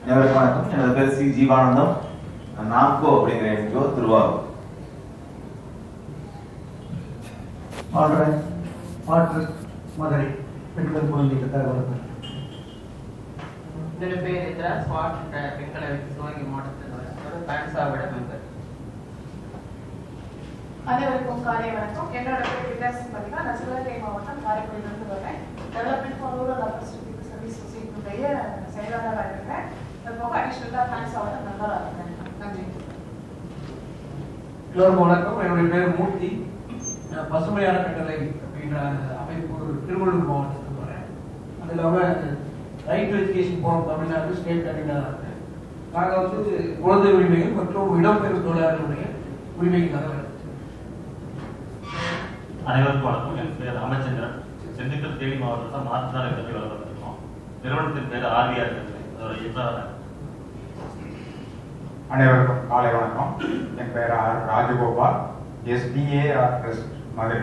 அனைவருக்கும் வணக்கம் எனது பேர் சி ஜீவானந்தம் நாம்கோ அப்படிங்கிற என்ஜிஓ திருவாரூர் ஆல்ரெடி ஆற்று மதுரை பெண்கள் குழந்தைக்கு தகவல் என்னோட பேர் இந்திரா ஸ்மார்ட் பெண்களை வைத்து சிவகங்கை மாவட்டத்தில் பேன்சாவோட மெம்பர் அனைவருக்கும் காலை வணக்கம் என்னோட பேர் விலாஸ் மதிகா நான் சிவகங்கை மாவட்டம் காரைக்குடியிலிருந்து வரேன் development for rural opportunity service சொசைட்டியுடைய செயலாளராக இருக்கிறேன் அது போக அடிஷனலாக தேங்க்ஸ் ஆவட்ட மெம்பராக இருக்கேன் நன்றி எல்லோருக்கும் வணக்கம் என்னுடைய பேர் மூர்த்தி நான் பசுமையான கட்டளை அப்படின்ற அமைப்பு திருவள்ளூர் மாவட்டத்துக்கு வரேன் அது இல்லாமல் right to education forum Tamil Nadu state கன்வீனராக இருக்கேன் நாங்கள் வந்து குழந்தை உரிமைகள் மற்றும் இடம்பெயர்வு தொழிலாளர்களுடைய உரிமைக்காக வேலை அனைவருக்கும் வணக்கம் என் பேர் ராமச்சந்திரன் திண்டுக்கல் தேனி மாவட்டத்தில் மாற்றுத்தாரை பற்றி வர வந்திருக்கோம் நிறுவனத்தின் பேர் ஆர்விஆர் அதோட இயக்குனர் அனைவருக்கும் காலை வணக்கம் என் பெயர் R Rajagopal S T A R trust Madurai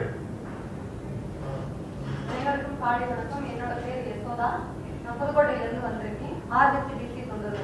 அனைவருக்கும் காலை வணக்கம் என்னோட பேர் யசோதா நான் புதுக்கோட்டையிலிருந்து வந்திருக்கேன் ஆர்எஸ் டிசி தொண்டு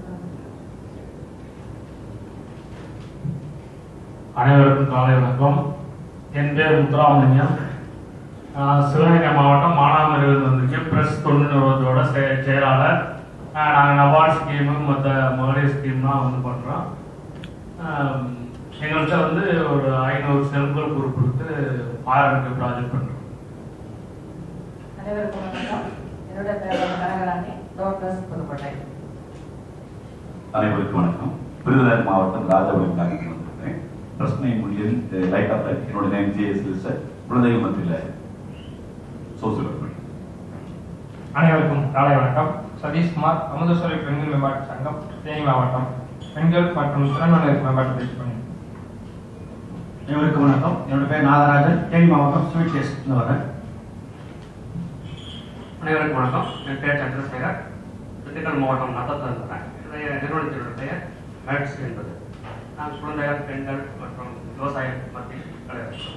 அனைவருக்கும் காலை வணக்கம் என் பேர் முத்துராமலிங்கம் நான் சிவகங்கை மாவட்டம் மானாமரியில் வந்திருக்கேன் பிரஸ் தொண்டு நிறுவனத்தோட செய- செயலாளர் ஆஹ் நாங்கள் நபார்ட் ஸ்கீமு மற்ற மகளிர் ஸ்கீம்லாம் வந்து பண்ணுறோம் எங்கள்கிட்ட வந்து ஒரு ஐநூறு செல்கள் குரூப் கொடுத்து ஆரம்பிக்க ப்ராஜெக்ட் பண்ணுறோம் அனைவருக்கும் வணக்கம் என்னோட பேர் கனகராணி டாக்டர்ஸ் புதுக்கோட்டை அனைவருக்கும் வணக்கம் விருதுநகர் மாவட்டம் ராஜபுரம் தாக்கி வந்திருக்கிறேன் பிரச்சனை முடியில் லைட் ஆஃப் லைட் என்னோட நேம் ஜேஎஸ் லிஸ்டர் குழந்தைகள் மத்தியில் சோசியல் ஒர்க் அனைவருக்கும் காலை வணக்கம் சதீஷ்குமார் அமுதஸ்வரி பெண்கள் மேம்பாட்டு சங்கம் தேனி மாவட்டம் பெண்கள் மற்றும் திறன்வல்லர் மேம்பாட்டு பயிற்சி பண்ணி அனைவருக்கும் வணக்கம் என்னோட பேர் நாகராஜன் தேனி மாவட்டம் ஸ்வீட் டேஸ்ட்ல வரேன் அனைவருக்கும் வணக்கம் என் பேர் சந்திரசேகர் திண்டுக்கல் மாவட்டம் நத்தத்தில் இருக்கிறேன் என்னுடைய நிறுவனத்தினுடைய பெயர் ஹெட்ஸ் என்பது நான் குழந்தைகள் பெண்கள் மற்றும் விவசாயம் மத்தியில் விளையாடுகிறோம்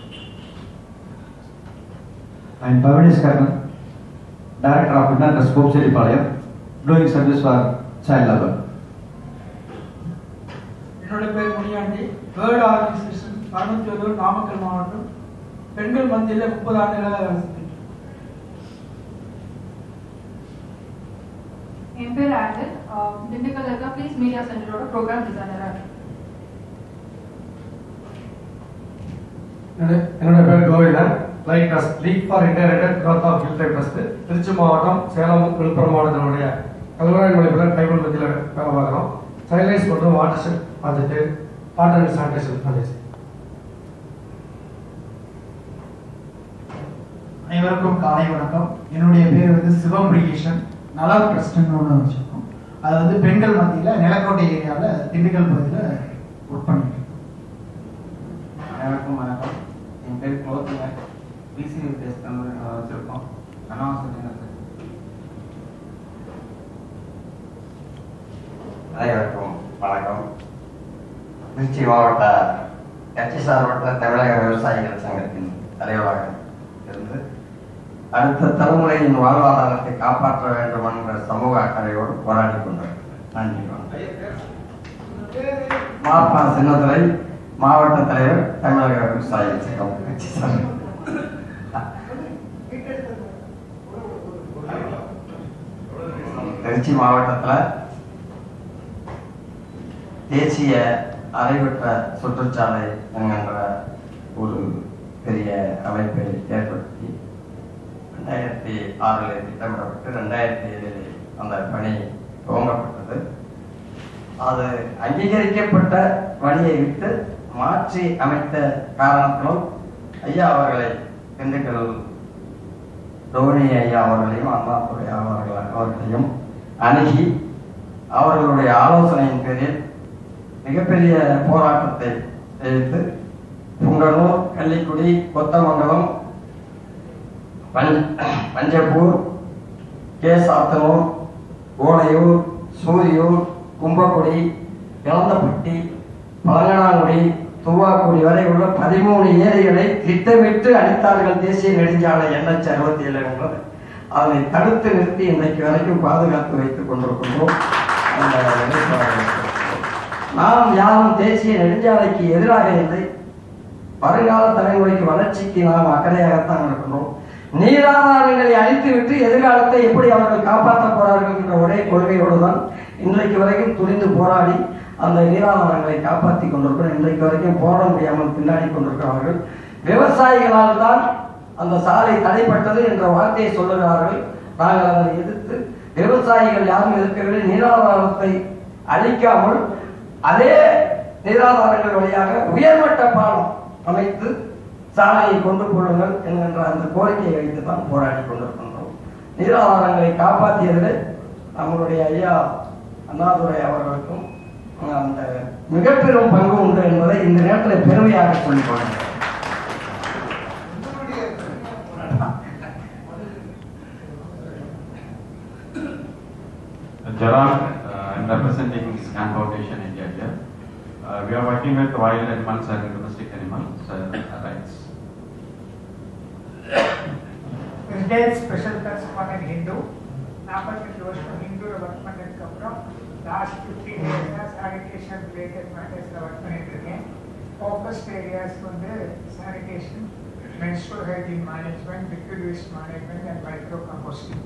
I'm Pavinis Karnan, Director of Internal Scope Seripalayam, doing service for child labor. என்னோட பேர் முனியாண்டி வேர்ல்டு ஆர்கனைசேஷன் அறுநூத்தி நாமக்கல் மாவட்டம் பெண்கள் மத்தியில் முப்பது ஆண்டுகளாக வேலை செஞ்சுட்டு இருக்கேன். என் பேர் ஆண்டல் திண்டுக்கல்ல இருக்க ப்ளீஸ் மீடியா சென்டரோட ப்ரோக்ராம் டிசைனராக இருக்கேன் என்னோட என்னோட பேர் Govindan like trust league for integrated growth of hill type trust Trichy மாவட்டம் சேலம் விழுப்புரம் மாவட்டத்தினுடைய கல்வராயன் மலைப்புடன் கைபல் மத்தியில் வேலை பார்க்குறோம் சைலைஸ் மற்றும் watershed project water and sanitation project அனைவருக்கும் காலை வணக்கம் என்னுடைய பேர் வந்து சிவமுருகேசன் நலர் ட்ரஸ்ட்னு ஒன்று வச்சுருக்கோம் அது வந்து பெண்கள் மத்தியில் நிலக்கோட்டை ஏரியாவில் திண்டுக்கல் பகுதியில் ஒர்க் பண்ணிட்டு இருக்கோம். அனைவருக்கும் வணக்கம் என் பேர் குலோத்துங்க பிசி டெஸ்ட் வந்து வச்சுருக்கோம் அனாவசியம் அனைவருக்கும் வணக்கம் திருச்சி மாவட்ட கட்சி சார்பற்ற தமிழக விவசாயிகள் சங்கத்தின் தலைவராக இருந்து அடுத்த தலைமுறையின் வாழ்வாதாரத்தை காப்பாற்ற வேண்டும் என்ற சமூக அக்கறையோடு போராடி கொண்டிருக்கிறேன் நன்றி வணக்கம். மாப்பா சின்னத்துறை மாவட்ட தலைவர் தமிழக விவசாயிகள் சங்கம் கட்சி சார்பு திருச்சி மாவட்டத்தில் தேசிய அரைவட்ட சுற்றுச்சாலை என்கின்ற ஒரு பெரிய அமைப்பை ஏற்படுத்தி ரெண்டாயிரத்தி ஆறில் திட்டமிடப்பட்டு ரெண்டாயிரத்தி ஏழில் அந்த பணி துவங்கப்பட்டது அது அங்கீகரிக்கப்பட்ட வழியை விட்டு மாற்றி அமைத்த காரணத்திலும் ஐயா அவர்களை திண்டுக்கல் தோனி ஐயா அவர்களையும் அண்ணாதுரை அவர்கள் அவர்களையும் அணுகி அவர்களுடைய ஆலோசனையின் பேரில் மிகப்பெரிய போராட்டத்தை செய்து புங்கனூர் கள்ளிக்குடி கொத்தமங்கலம் பஞ்- பஞ்சப்பூர் கேசாத்தனூர் கோடையூர் சூரியூர் கும்பக்குடி இளந்தப்பட்டி பழங்கனாங்குடி துவாக்குடி வரை உள்ள பதிமூணு ஏரிகளை திட்டமிட்டு அடித்தார்கள் தேசிய நெடுஞ்சாலை என்எச் அறுபத்தி ஏழு என்றது அதனை தடுத்து நிறுத்தி இன்றைக்கு வரைக்கும் பாதுகாத்து வைத்துக் கொண்டிருக்கின்றோம் அந்த வேட்பாளரை நாம் யாரும் தேசிய நெடுஞ்சாலைக்கு எதிராக இல்லை வருங்கால தலைமுறைக்கு வளர்ச்சிக்கு நாம் அக்கறையாகத்தான் இருக்கிறோம் நீராதாரங்களை அழித்துவிட்டு எதிர்காலத்தை எப்படி அவர்கள் காப்பாற்றப் போறார்கள் என்ற ஒரே கொள்கையோடு தான் இன்றைக்கு வரைக்கும் துணிந்து போராடி அந்த நீராதாரங்களை காப்பாற்றி கொண்டிருக்கிறோம் இன்றைக்கு வரைக்கும் போட முடியாமல் பின்னாடி கொண்டிருக்கிறார்கள் விவசாயிகளால் தான் அந்த சாலை தடைப்பட்டது என்ற வார்த்தையை சொல்லுகிறார்கள் நாங்கள் அதை எதிர்த்து விவசாயிகள் யாரும் எதிர்க்கவில்லை நீராதாரத்தை அழிக்காமல் அதே நீராதாரங்கள் வழியாக உயர்மட்ட பாலம் அமைத்து சாலையை கொண்டு கொள்ளுங்கள் என்கின்ற அந்த கோரிக்கையை வைத்து தான் போராடி கொண்டிருக்கின்றோம் நீராதாரங்களை காப்பாற்றியதில் நம்மளுடைய ஐயா அண்ணாதுரை அவர்களுக்கும் அந்த மிக பெரும் பங்கு உண்டு என்பதை இந்த நேரத்தில் பெருமையாக சொல்லிக் கொள்கிறேன் Gerard, uh, I'm representing Scan Foundation India here. Uh, we are working with wild animals and domestic animals uh, rights. Retail special class మన హిందూ నాற்பத்தி வருஷம் ஹிந்துல ஒர்க் பண்ணதுக்கு அப்புறம் லாஸ்ட் ஃபிஃப்டீன் இயர்ஸாக சானிடேஷன் ரிலேட்டட் மேட்டர்ஸில் ஒர்க் பண்ணிட்டு இருக்கேன் ஃபோக்கஸ்ட் ஏரியாஸ் வந்து sanitation menstrual hygiene management liquid waste management and micro composting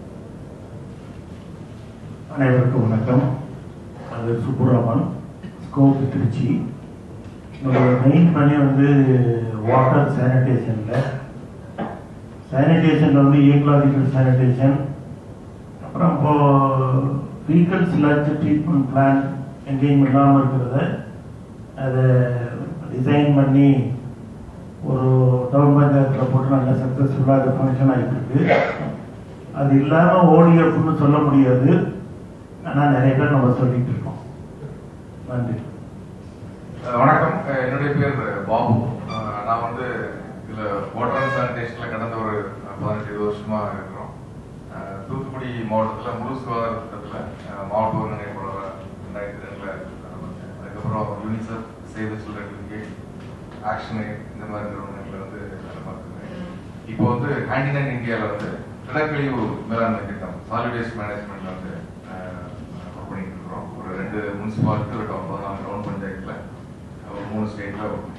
அனைவருக்கும் வணக்கம் அது சுப்புராமன் ஸ்கோப் திருச்சி என்னோட மெயின் பணி வந்து வாட்டர் சானிடேஷனில் சானிடேஷனில் வந்து ஈக்கலாஜிக்கல் சானிடேஷன் அப்புறம் இப்போ வெஹிக்கல் ஸ்லட்ஜ் ட்ரீட்மெண்ட் பிளான் எங்கேயும் இல்லாமல் இருக்கிறத அதை டிசைன் பண்ணி ஒரு டவுன் பஞ்சாயத்தில் போட்டு நல்ல சக்ஸஸ்ஃபுல்லாக அது ஃபங்க்ஷன் ஆகிட்டு இருக்கு அது இல்லாமல் ஓடிஎஃப்னு சொல்ல முடியாது ஆனால் நிறைய பேர் நம்ம சொல்லிட்டு இருக்கோம் நன்றி வணக்கம் அஹ் என்னுடைய பேர் பாபு அஹ் நான் வந்து இதுல வாட்டர் அண்ட் சானிடேஷன்ல கடந்த ஒரு பதினெட்டு இருபது வருஷமா இருக்கிறோம் அஹ் தூத்துக்குடி மாவட்டத்துல முழு சுகாதார திட்டத்துல அஹ் மாவட்ட ஒருங்கிணைப்பாளர் ரெண்டாயிரத்தி ரெண்டுல ஆரம்பிச்சேன். அதுக்கப்புறம் UNICEF save children cricket action இந்த மாதிரி நிறுவனங்கள்ல வந்து வேலை பார்த்துருக்கேன் இப்போ வந்து ஹேண்ட் இன் இந்தியாவில் வந்து திடக்கழிவு மேலாண்மை திட்டம் சாலிட் வேஸ்ட் மேனேஜ்மெண்ட்ல வந்து ஒர்க் பண்ணிட்டு இருக்கிறோம் ஒரு ரெண்டு முனிசிபாலிட்டி ஒரு டவுன் பதினாலு டவுன் பஞ்சாயத்துல ஒரு மூணு ஸ்டேட்ல ஒர்க்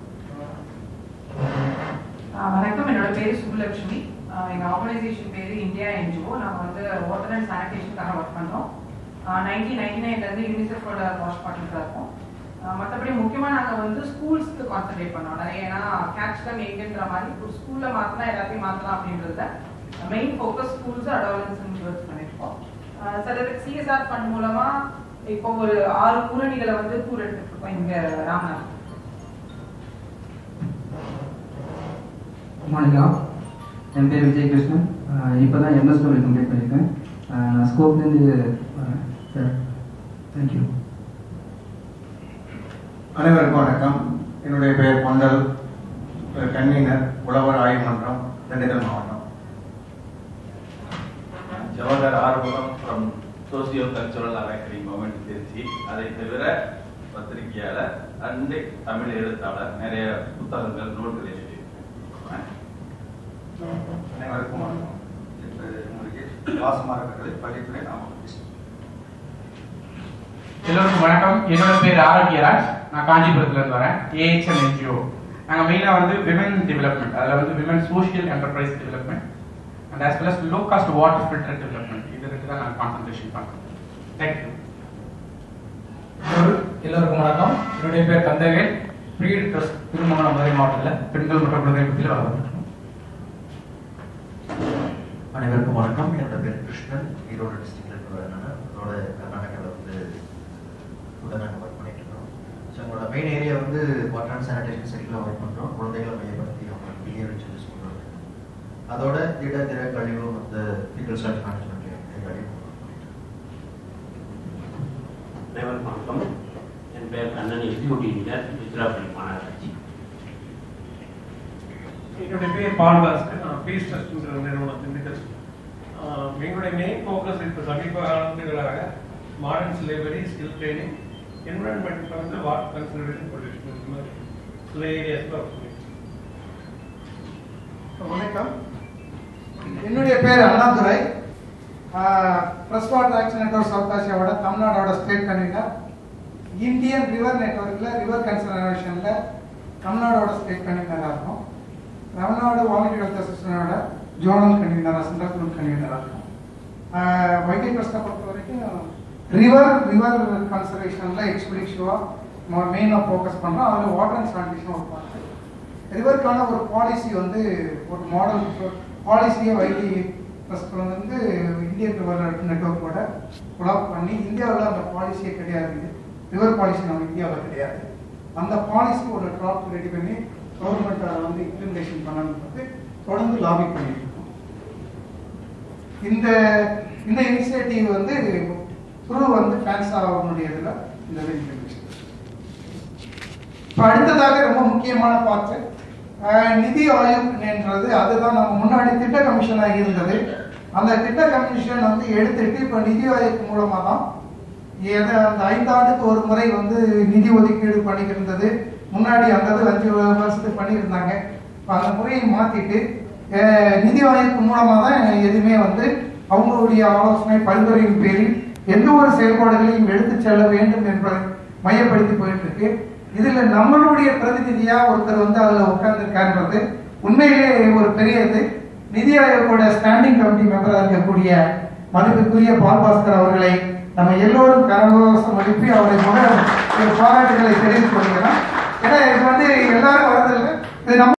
ஆஹ் வணக்கம் என்னோட பேரு சுப்புலட்சுமி ஆஹ் எங்க ஆர்கனைசேஷன் பேரு இந்தியா என்ஜிஓ நாங்க வந்து வாட்டர் அண்ட் சானிடேஷனுக்காக ஒர்க் பண்றோம் நைன்டீன் நைன்டி நைன்ல இருந்து யூனிசெஃபோட வாஷ் பார்ட்னரா இருக்கோம் ஆஹ் மத்தபடி முக்கியமா நாங்க வந்து ஸ்கூல்ஸ்க்கு கான்சென்ட்ரேட் பண்ணோம் நிறைய ஏன்னா கேட்ச் தம் எங்கன்ற மாதிரி ஒரு ஸ்கூல்ல மாத்தினா எல்லாத்தையும் மாத்தலாம் அப்படின்றதுல main focus schools adolescents work பண்ணிருக்கோம் ஆஹ் சிலருக்கு சிஎஸ்ஆர் ஃபண்ட் மூலமா இப்போ ஒரு ஆறு பூரணிகளை வந்து கூர் எடுத்துட்டு இருக்கோம் இங்க ராமநாதன் வணக்கம் என் பேர் விஜய் கிருஷ்ணன் இப்போ தான் எம்எஸ் டபிள்யூ கம்ப்ளீட் பண்ணியிருக்கேன் அஹ் நான் ஸ்கோப்லேருந்து வரேன் சார் தேங்க்யூ அனைவருக்கும் வணக்கம் என்னுடைய பெயர் கொண்டல் கன்வீனர் உழவர் ஆய்வு மன்றம் திண்டுக்கல் மாவட்டம் Jawahar Arumugam from socio cultural academy movement Trichy அதை தவிர பத்திரிகையாளர் அண்ட் தமிழ் எழுத்தாளர் நிறைய புத்தகங்கள் நூல்கள் எழுதியிருக்கேன் அனைவருக்கும் வணக்கம் என் பேர் முருகேஷ் வாசமாரக்கட்டளை பள்ளித்துறை நாமக்கல் எல்லோருக்கும் வணக்கம் என்னோட பேர் ஆரோக்கியராஜ் நான் காஞ்சிபுரத்துல இருந்து வரேன் ஏஎச்எம் என்ஜிஓ நாங்கள் மெயினாக வந்து விமன் டெவலப்மெண்ட் அதில் வந்து women social enterprise development and as well as low cost water filter development இது ரெண்டு தான் நாங்கள் கான்சன்ட்ரேஷன் பண்ணுறோம் தேங்க்யூ எல்லோருக்கும் வணக்கம் என்னுடைய பேர் கந்தவேல் பிரீட் ட்ரஸ்ட் திருமங்கலம் மதுரை மாவட்டத்தில் பெண்கள் மற்றும் குழந்தை பற்றியில் வளர்ந்துருக்கோம் அனைவருக்கும் வணக்கம் என்னோட பேர் கிருஷ்ணன் ஈரோடு டிஸ்ட்ரிக்ட்ல இருந்து வரேன் நான் அதோட கர்நாடகாவில் வந்து கூட நாங்கள் ஒர்க் பண்ணிட்டு இருக்கோம் ஸோ எங்களோட மெயின் ஏரியா வந்து வாட்டர் அண்ட் சானிடேஷன் செக்டரில் ஒர்க் பண்ணுறோம் குழந்தைகளை மையப்படுத்தி அவங்களுக்கு பிஹேவியர் இன்ட்ரடியூஸ் பண்ணுறோம் அதோட திட திட கழிவு மற்ற பீப்பிள் சர்ச் மேனேஜ்மெண்ட் கழிவு அனைவருக்கும் வணக்கம் என் பெயர் கண்ணன் எக்ஸிக்யூட்டிவ் இன்ஜினியர் திருச்சிராப்பள்ளி மாநகராட்சி என்னுடைய பேர் பால்பாஸ்கர் நான் பீஸ் ட்ரஸ்ட்ங்கிற நிறுவனம் திண்டுக்கல் ஆஹ் எங்களுடைய மெயின் ஃபோக்கஸ் இப்போ சமீப ஆண்டுகளாக modern slavery skill training environment வந்து வாட் கன்சர்வேஷன் பொல்யூஷன் இந்த மாதிரி சில ஏரியாஸில் ஒர்க் பண்ணிட்டு வணக்கம் என்னுடைய பேர் Annadurai press water action network south ஆசியாவோட தமிழ்நாடோட state convener Indian river நெட்வொர்க்கில் ரிவர் கன்சர்வேஷனில் தமிழ்நாடோட ஸ்டேட் கன்வீனராக இருக்கும் Tamil Nadu வாலிட்டி health அசோசியேஷனோட zonal கன்வீனராக central group கன்வீனராக இருக்கும் வைகை பிரஸ்ட்டை பொறுத்த வரைக்கும் ரிவர் ரிவர் கன்சர்வேஷனில் எக்ஸ்பிளிஷுவாக மெயினாக ஃபோக்கஸ் பண்ணுறோம் அதில் வாட்டர் அண்ட் சானிடேஷன் ஒரு பார்த்து ரிவருக்கான ஒரு பாலிசி வந்து ஒரு மாடல் பாலிசியை வைகை ட்ரஸ்ட் வந்து இந்தியன் ரிவர் நெட்ஒர்க்கோட கொலாப் பண்ணி இந்தியாவில் அந்த பாலிசியே கிடையாது ரிவர் பாலிசி நம்ம இந்தியாவில் கிடையாது அந்த பாலிசி ஒரு ட்ராப்ட் ரெடி பண்ணி கவர்மெண்ட் அதை வந்து இம்ப்ளிமெண்டேஷன் பண்ணணுன்றது தொடர்ந்து லாபி பண்ணிட்டு இருக்கோம் இந்த இந்த இனிஷியேட்டிவ் வந்து த்ரூ வந்து ஃபேன்ஸ் அவங்களுடைய இதில் இந்த இம்ப்ளிமெண்டேஷன் இப்போ அடுத்ததாக ரொம்ப முக்கியமான பார்த்து நிதி ஆயோக் என்றது அதுதான் நம்ம முன்னாடி திட்ட கமிஷனாக இருந்தது அந்த திட்ட கமிஷன் வந்து எடுத்துட்டு இப்போ நிதி ஆயோக் மூலமாக தான் ஏதோ அந்த ஐந்தாண்டுக்கு ஒரு முறை வந்து நிதி ஒதுக்கீடு பண்ணியிருந்தது முன்னாடி அந்த இது அஞ்சு வருஷத்துக்கு பண்ணியிருந்தாங்க இப்போ அந்த முறையை மாற்றிட்டு நிதி ஆயோக் மூலமாக தான் எதுவுமே வந்து அவங்களுடைய ஆலோசனை பரிந்துரையின் பேரில் எந்த ஒரு செயல்பாடுகளையும் எடுத்து செல்ல வேண்டும் என்பதை மையப்படுத்தி போயிட்டு இருக்கு இதுல நம்மளுடைய பிரதிநிதியா ஒருத்தர் வந்து அதுல உட்கார்ந்துருக்கான்றது உண்மையிலே ஒரு பெரிய இது நிதி ஆயோகோட ஸ்டாண்டிங் கமிட்டி மெம்பரா இருக்கக்கூடிய மதிப்புக்குரிய பால் பாஸ்கர் அவர்களை நம்ம எல்லோரும் கரகோசம் அனுப்பி அவரை முக பாராட்டுகளை தெரிவித்துக் கொள்கிறோம் ஏன்னா இது வந்து எல்லாரும் வரதில்லை இது நம்ம